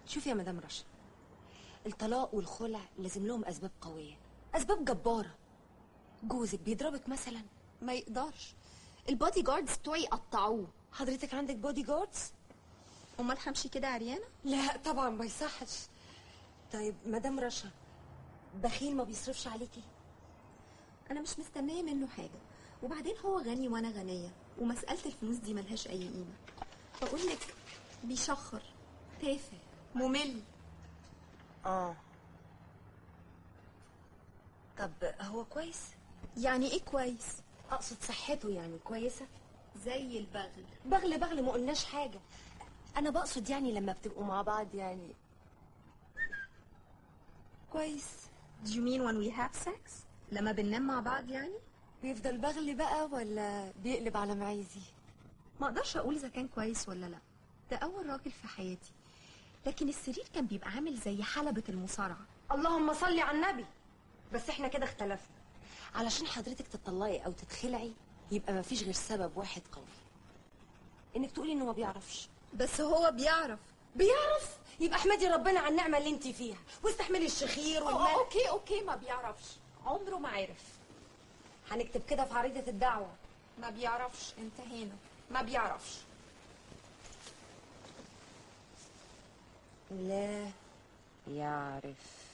شوفي يا مدام رشا الطلاق والخلع لازم لهم اسباب قويه اسباب جباره جوزك بيضربك مثلا ما يقدرش البادي جاردز بتوعي قطعوه حضرتك عندك بودي جاردز امال همشي كده عريانه لا طبعا ما يصحش طيب مدام رشا بخيل ما بيصرفش عليكي انا مش مستنيه منه حاجه وبعدين هو غني وانا غنيه ومساله الفلوس دي ملهاش اي قيمه بقول لك بيشخر تافه ممل اه طب هو كويس يعني ايه كويس اقصد صحته يعني كويسه زي البغل بغل بغل ما قلناش حاجه انا بقصد يعني لما بتبقوا مع بعض يعني كويس Do you mean when we have sex لما بننام مع بعض يعني بيفضل بغل بقى ولا بيقلب على معيزي ما اقدرش اقول اذا كان كويس ولا لا ده اول راجل في حياتي لكن السرير كان بيبقى عامل زي حلبة المصارعة اللهم صلي على النبي بس احنا كده اختلفنا علشان حضرتك تطلقي او تتخلعي يبقى ما فيش غير سبب واحد قوي انك تقولي انه ما بيعرفش بس هو بيعرف بيعرف يبقى احمدي ربنا على النعمه اللي انت فيها واستحملي الشخير والمال اوكي اوكي ما بيعرفش عمره ما عرف هنكتب كده في عريضه الدعوه ما بيعرفش انتهينا ما بيعرفش لا يعرف